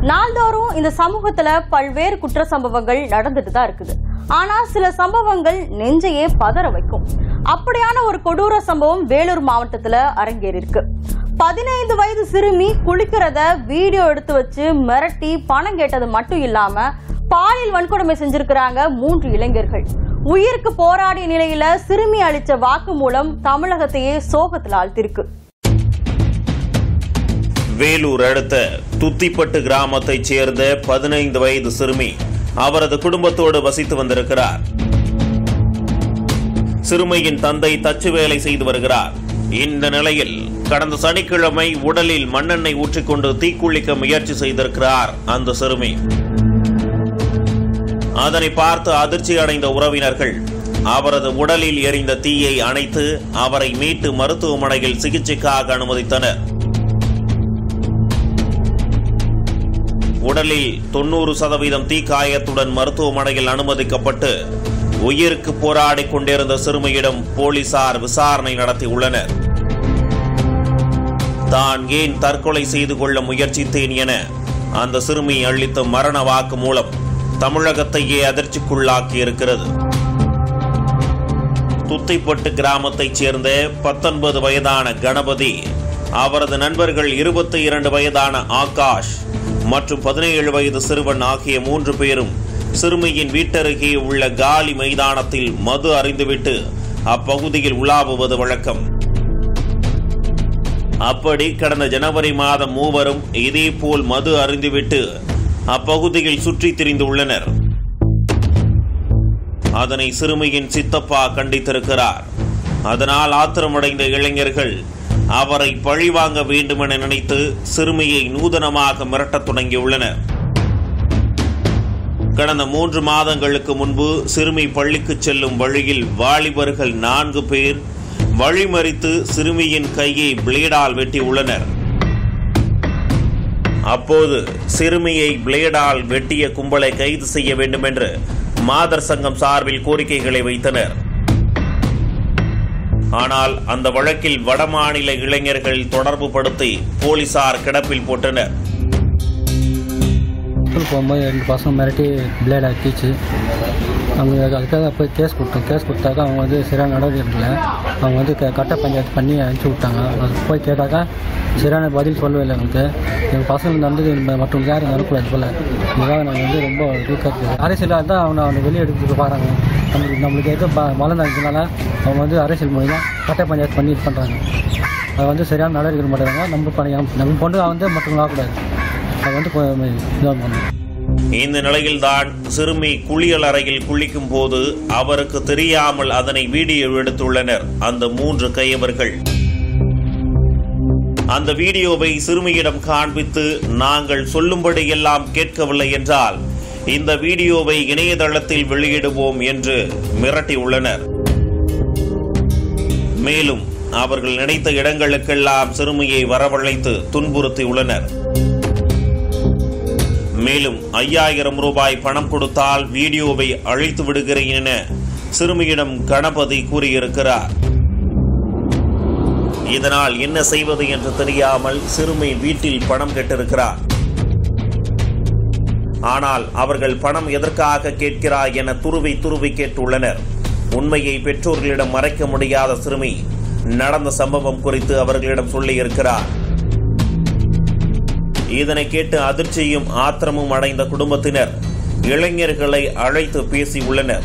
நாள்தோறும் இந்த சமூகத்துல பல்வேறு குற்ற சம்பவங்கள் நடந்துட்டு தான் இருக்குது ஆனா சில சம்பவங்கள் நெஞ்சையே பதற வைக்கும் அப்படியான ஒரு கொடூர சம்பவம் வேலூர் மாவட்டத்துல அரங்கேறி இருக்கு பதினைந்து வயது சிறுமி குளிக்கிறத வீடியோ எடுத்து வச்சு மிரட்டி பணம் கேட்டது மட்டும் இல்லாம பாலியல் வன்கொடுமை செஞ்சிருக்கிறாங்க மூன்று இளைஞர்கள் உயிருக்கு போராடிய நிலையில சிறுமி அளிச்ச வாக்கு மூலம் தமிழகத்தையே சோகத்தில் ஆழ்த்திருக்கு வேலூர் அடுத்த துத்திப்பட்டு கிராமத்தைச் சேர்ந்த பதினைந்து வயது சிறுமி அவரது குடும்பத்தோடு வசித்து வந்திருக்கிறார் சிறுமியின் தந்தை தச்சு வேலை செய்து வருகிறார் இந்த நிலையில் கடந்த சனிக்கிழமை உடலில் மண்ணெண்ணெய் ஊற்றிக்கொண்டு தீக்குளிக்க முயற்சி செய்திருக்கிறார் அந்த சிறுமி அதனை பார்த்து அதிர்ச்சி அடைந்த உறவினர்கள் அவரது உடலில் எரிந்த தீயை அணைத்து அவரை மீட்டு மருத்துவமனையில் சிகிச்சைக்காக அனுமதித்தனர் உடலில் தொண்ணூறு சதவீதம் தீக்காயத்துடன் மருத்துவமனையில் அனுமதிக்கப்பட்டு உயிருக்கு போராடி கொண்டிருந்த சிறுமியிடம் போலீசார் விசாரணை நடத்தியுள்ளனர் தான் ஏன் தற்கொலை செய்து கொள்ள முயற்சித்தேன் என அந்த சிறுமி அளித்த மரண வாக்கு மூலம் தமிழகத்தையே அதிர்ச்சிக்குள்ளாக்கி இருக்கிறது துத்தைப்பட்டு கிராமத்தைச் சேர்ந்த பத்தொன்பது வயதான கணபதி அவரது நண்பர்கள் இருபத்தி இரண்டு வயதான ஆகாஷ் மற்றும் பதினேழு வயது சிறுவன் ஆகிய மூன்று பேரும் சிறுமியின் வீட்டருகே உள்ள காலி மைதானத்தில் மது அறிந்துவிட்டு அப்பகுதியில் உலாவுவது வழக்கம் அப்படி கடந்த ஜனவரி மாதம் மூவரும் இதேபோல் மது அருந்திவிட்டு அப்பகுதியில் சுற்றித் திரிந்துள்ளனர் அதனை சிறுமியின் சித்தப்பா கண்டித்திருக்கிறார் அதனால் ஆத்திரமடைந்த இளைஞர்கள் அவரை பழிவாங்க வேண்டுமென நினைத்து சிறுமியை நூதனமாக மிரட்டத் தொடங்கியுள்ளனர் கடந்த மூன்று மாதங்களுக்கு முன்பு சிறுமி பள்ளிக்கு செல்லும் வழியில் வாலிபர்கள் நான்கு பேர் வழிமறித்து சிறுமியின் கையை பிளேடால் வெட்டியுள்ளனர் அப்போது சிறுமியை பிளேடால் வெட்டிய கும்பலை கைது செய்ய வேண்டும் என்று மாதர் சங்கம் சார்பில் கோரிக்கைகளை வைத்தனர் ஆனால் அந்த வழக்கில் வடமாநில இளைஞர்கள் தொடர்பு படுத்தி போலீசார் கிடப்பில் போட்டனர் ஸ்கூல் போகும்போது ரெண்டு பசங்க மிரட்டி பிளேட் ஆக்கிச்சு அவங்க அதுக்காக போய் கேஸ் கொடுத்தோம் கேஸ் கொடுத்தாக்கா அவங்க வந்து சரியான நடவடிக்கை எடுக்கல அவங்க வந்து க- கட்ட பஞ்சாயத்து பண்ணி அனுப்பிச்சி விட்டாங்க அது போய் கேட்டாக்கா சரியான பதில் சொல்லவே இல்லை எங்களுக்கு எங்கள் பசங்க நடந்தது இந்த மற்றவங்க யாரும் நடக்கூடாது போல் இதுக்காக நாங்கள் வந்து ரொம்ப வீக்காக இருக்குது அரசியலாக இருந்தால் அவனை அவனை வெளியே எடுத்துட்டு பாருங்க நம்மளுக்கு நம்மளுக்கு எது ப பலம் இருந்ததுனால அவங்க வந்து அரசியல் மூலிமா கட்ட பஞ்சாயத்து பண்ணி இது பண்ணுறாங்க அது வந்து சரியான நடவடிக்கை எடுக்க மாட்டாங்க நம்ம பண்ணி நம்ம பொண்ணு வந்து மற்றவங்க ஆகக்கூடாது அது வந்து கொஞ்சம் இதாக பண்ணணும் இந்த நிலையில்தான் சிறுமி குளியல் அறையில் குளிக்கும் போது அவருக்கு தெரியாமல் அதனை வீடியோ எடுத்துள்ளனர் அந்த மூன்று கையவர்கள் அந்த வீடியோவை சிறுமியிடம் காண்பித்து நாங்கள் சொல்லும்படியெல்லாம் கேட்கவில்லை என்றால் இந்த வீடியோவை இணையதளத்தில் வெளியிடுவோம் என்று மிரட்டியுள்ளனர் மேலும் அவர்கள் நினைத்த இடங்களுக்கெல்லாம் சிறுமியை வரவழைத்து துன்புறுத்தியுள்ளனர் மேலும் ஐயாயிரம் ரூபாய் பணம் கொடுத்தால் வீடியோவை அழித்து விடுகிறேன் என சிறுமியிடம் கணபதி கூறியிருக்கிறார் இதனால் என்ன செய்வது என்று தெரியாமல் சிறுமி வீட்டில் பணம் கேட்டிருக்கிறார் ஆனால் அவர்கள் பணம் எதற்காக கேட்கிறாய் என துருவி துருவி கேட்டுள்ளனர் உண்மையை பெற்றோர்களிடம் மறைக்க முடியாத சிறுமி நடந்த சம்பவம் குறித்து அவர்களிடம் சொல்லியிருக்கிறார் இதனை கேட்டு அதிர்ச்சியும் ஆத்திரமும் அடைந்த குடும்பத்தினர் இளைஞர்களை அழைத்து பேசி உள்ளனர்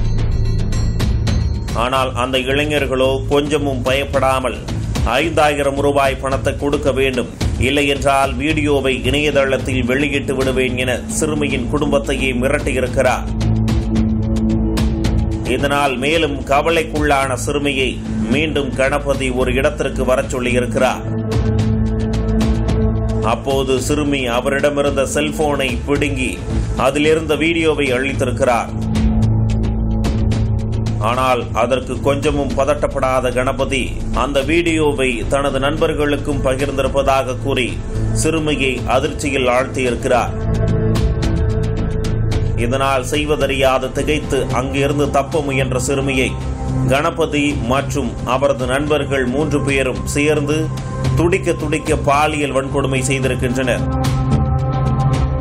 ஆனால் அந்த இளைஞர்களோ கொஞ்சமும் பயப்படாமல் ஐந்தாயிரம் ரூபாய் பணத்தை கொடுக்க வேண்டும் இல்லை என்றால் வீடியோவை இணையதளத்தில் வெளியிட்டு விடுவேன் என சிறுமியின் குடும்பத்தையே மிரட்டியிருக்கிறார் இதனால் மேலும் கவலைக்குள்ளான சிறுமியை மீண்டும் கணபதி ஒரு இடத்திற்கு வரச் சொல்லியிருக்கிறார் அப்போது சிறுமி அவரிடமிருந்த செல்போனை பிடுங்கி அதிலிருந்த வீடியோவை அழித்திருக்கிறார் ஆனால் அதற்கு கொஞ்சமும் பதட்டப்படாத கணபதி அந்த வீடியோவை தனது நண்பர்களுக்கும் பகிர்ந்திருப்பதாக கூறி சிறுமியை அதிர்ச்சியில் ஆழ்த்தியிருக்கிறார் இதனால் செய்வதறியாது திகைத்து அங்கிருந்து தப்ப முயன்ற சிறுமியை கணபதி மற்றும் அவரது நண்பர்கள் மூன்று பேரும் சேர்ந்து துடிக்க துடிக்க பாலியல் வன்கொடுமை செய்திருக்கின்றனர்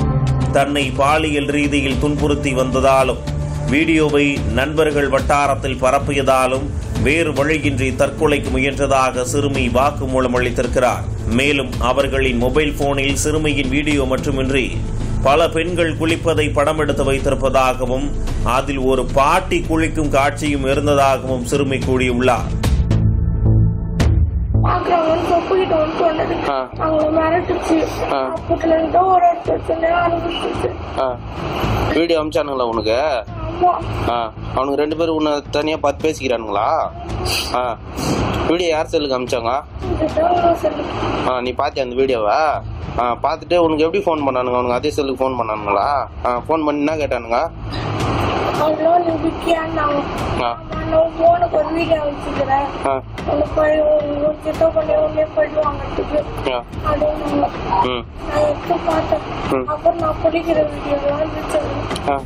தன்னை பாலியல் ரீதியில் துன்புறுத்தி வந்ததாலும் வீடியோவை நண்பர்கள் வட்டாரத்தில் பரப்பியதாலும் வேறு வழியின்றி தற்கொலைக்கு முயன்றதாக சிறுமி வாக்குமூலம் அளித்திருக்கிறார் மேலும் அவர்களின் மொபைல் போனில் சிறுமியின் வீடியோ மட்டுமின்றி பல பெண்கள் குளிப்பதை படம் எடுத்து வைத்திருப்பதாகவும் அதில் ஒரு பாட்டி குளிக்கும் காட்சியும் இருந்ததாகவும் சிறுமி கூறியுள்ளார் பாக்குறவங்கன்னு சொப்புக்கிட்ட வந்து சொன்னது ஆ. அவங்கள மிரட்டுச்சு ஆ. அப்பத்துல இருந்து ஒரு பிரச்சனை ஆரம்பிச்சிச்சு ஆ வீடியோ அமிச்சானுங்களா உனக்கு ஆமா ஆ அவனுக்கு ரெண்டு பேரும் உன்னை தனியாக பார்த்து பேசிக்கிறானுங்களா ஆ வீடியோ யார் செல்லுக்கு அமிச்சாங்க இதுதான் சொல்லு ஆ நீ பார்த்தியா அந்த வீடியோவை ஆ பார்த்துட்டு உனக்கு எப்படி ஃபோன் பண்ணானுங்க அவனுக்கு அதே செல்லுக்கு ஃபோன் பண்ணானுங்களா ஆ ஃபோன் பண்ணி என்ன கேட்டானுங்க அவ்வளோ நீ விக்கியான்னாங்க ஆ நான் போனுக்கு ஒரு வீடியோ வச்சுக்கிறேன் ஆ உனக்கு போய் உங்க கிட்ட பண்ணி உடனே போயிட்டு வாங்கிறதுக்கு ஆ அப்படின்னு ம் நான் எடுத்து பார்த்தேன் ம். அப்புறம் நான் பிடிக்கிற வீடியோலாம் இருந்துச்சு ஆ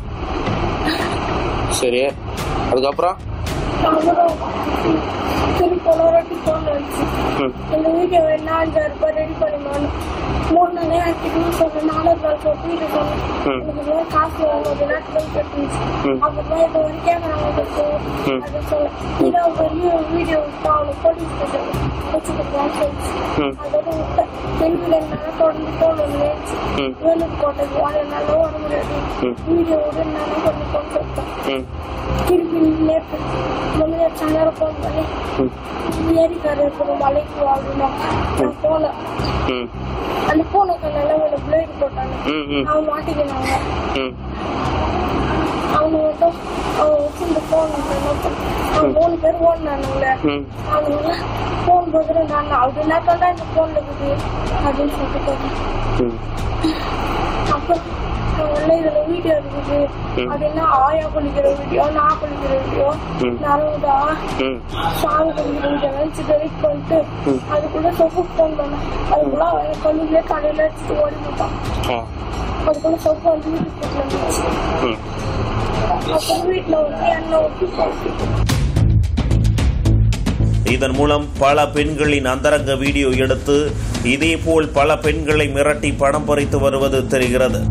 சரி அதுக்கப்புறம் அப்புறம் திருப்பி ஒரு வாட்டி ஃபோன் வந்துச்சு ம் இந்த வீடியோ வேணா அஞ்சாறு ரூபாய் ரெடி பண்ணிக்கணும் மூணு நாளே ஆக்கிட்டு சொன்னேன் நாலாவது நாள் போட்டு வீடு சொன்னேன் ம். எனக்கு மேலே காசு வாங்க நாட்கள் கட்டுச்சு ம். அப்புறமா இது ஒரு கேமரா வாங்கிட்டு ம். அது சொன்னேன் இதை பெரிய வீடியோ விட்டு அவனை போலீஸ் ஸ்டேஷன் வச்சுக்கிட்டு சொல்லிச்சு ம். அதோட விட்டேன் திருப்பி என்னால தொடர்ந்து ஃபோன் ஒன்று ம். வேலுக்கு போட்டது வாழ என்னால வர முடியாது ம். வீடியோ விட என்னால கொஞ்சம் ஃபோன் கொடுத்தேன் ம் திருப்பி நேற்று முன்னாடி சேனல் ஃபோன் பண்ணி ம் ஏரிக்காரர் இருக்கிற மலைக்கு வாங்கணும் நான் போனேன் ம் அந்த பூனைக்கு நல்லா ஒரு பிளேடு போட்டாங்க ம் ம் அவன் மாட்டிக்கினாங்க ம் அவங்க மட்டும் அவன் வச்சு இந்த போன் அவன் மூணு பேர் ஓடினானுங்களே ம் அவங்க போன் பதில் நான் அப்படி என்ன தான் இந்த போன்ல இருக்குது அப்படின்னு சொல்லிட்டு போனேன். ம் அப்போ அவங்கள இதுல வீடியோ இருக்குது ம். அது என்ன ஆயா குளிக்கிற வீடியோ நான் குளிக்கிற வீடியோ ம். நரவுதா ம் சாமி குளிக்கிற வீடியோ நினைச்சு டெலிட் பண்ணிட்டு ம். அதுக்குள்ள சொப்புக்கு ஃபோன் பண்ணேன் அதுக்குள்ள அவன் கண்ணுலயே கடையில வச்சுட்டு ஓடி போட்டான் ஆ அதுக்குள்ள சொப்பு வந்து வீட்டுக்கு போட்டு வந்துச்சு ம் அப்புறம் வீட்டுல வந்து எண்ணெய் ஊற்றி போட்டு இதன் மூலம் பல பெண்களின் அந்தரங்க வீடியோ எடுத்து இதேபோல் பல பெண்களை மிரட்டி பணம் பறித்து வருவது தெரிகிறது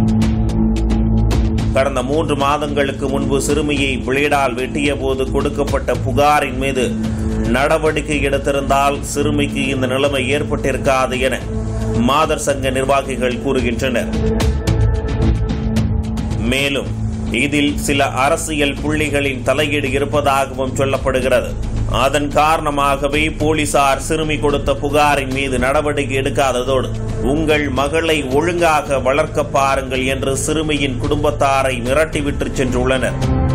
கடந்த மூன்று மாதங்களுக்கு முன்பு சிறுமியை பிளேடால் வெட்டிய போது கொடுக்கப்பட்ட புகாரின் மீது நடவடிக்கை எடுத்திருந்தால் சிறுமிக்கு இந்த நிலைமை ஏற்பட்டிருக்காது என மாதர் சங்க நிர்வாகிகள் கூறுகின்றனர் மேலும் இதில் சில அரசியல் புள்ளிகளின் தலையீடு இருப்பதாகவும் சொல்லப்படுகிறது அதன் காரணமாகவே போலீசார் சிறுமி கொடுத்த புகாரின் மீது நடவடிக்கை எடுக்காததோடு உங்கள் மகளை ஒழுங்காக வளர்க்க பாருங்கள் என்று சிறுமியின் குடும்பத்தாரை மிரட்டிவிட்டு சென்றுள்ளனர்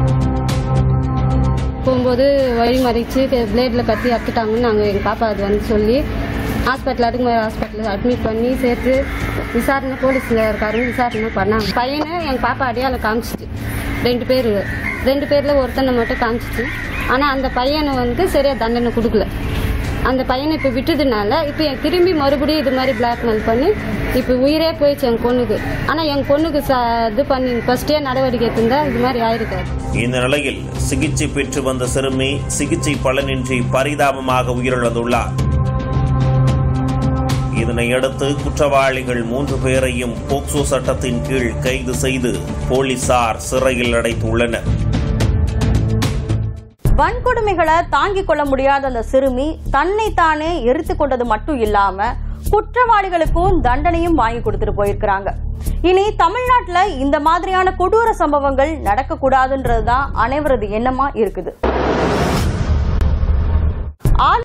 போகும்போது வழி மறித்து பிளேடில் கத்தி அறுத்துட்டாங்கன்னு நாங்கள் எங்கள் பாப்பா அது வந்து சொல்லி ஹாஸ்பிட்டல் அடுக்குமாரி ஹாஸ்பிட்டலில் அட்மிட் பண்ணி சேர்த்து விசாரணை போலீஸில் இருக்காரு விசாரணை பண்ணாங்க பையனை எங்கள் பாப்பா அடையாளம் காமிச்சிச்சு ரெண்டு பேர் ரெண்டு பேரில் ஒருத்தனை மட்டும் காமிச்சிச்சு ஆனால் அந்த பையனை வந்து சரியாக தண்டனை கொடுக்கல அந்த பையனை இப்போ விட்டதுனால இப்போ என் திரும்பி மறுபடியும் இது மாதிரி பிளாக்மெயில் பண்ணி இப்போ உயிரே போயிடுச்சு என் பொண்ணுக்கு ஆனால் என் பொண்ணுக்கு ச இது பண்ணி ஃபஸ்ட்டே நடவடிக்கை எடுத்திருந்தா இது மாதிரி ஆயிருக்காது இந்த நிலையில் சிகிச்சை பெற்று வந்த சிறுமி சிகிச்சை பலனின்றி பரிதாபமாக உயிரிழந்துள்ளார் இதனையடுத்து குற்றவாளிகள் மூன்று பேரையும் போக்சோ சட்டத்தின் கீழ் கைது செய்து போலீசார் சிறையில் அடைத்துள்ளனர் வன்கொடுமைகளை தாங்கிக் கொள்ள முடியாத அந்த சிறுமி தன்னைத்தானே எரித்து கொண்டது மட்டும் இல்லாம குற்றவாளிகளுக்கும் தண்டனையும் வாங்கி கொடுத்துட்டு போயிருக்கிறாங்க இனி தமிழ்நாட்டுல இந்த மாதிரியான கொடூர சம்பவங்கள் நடக்க கூடாதுன்றதுதான் அனைவரது எண்ணமா இருக்குது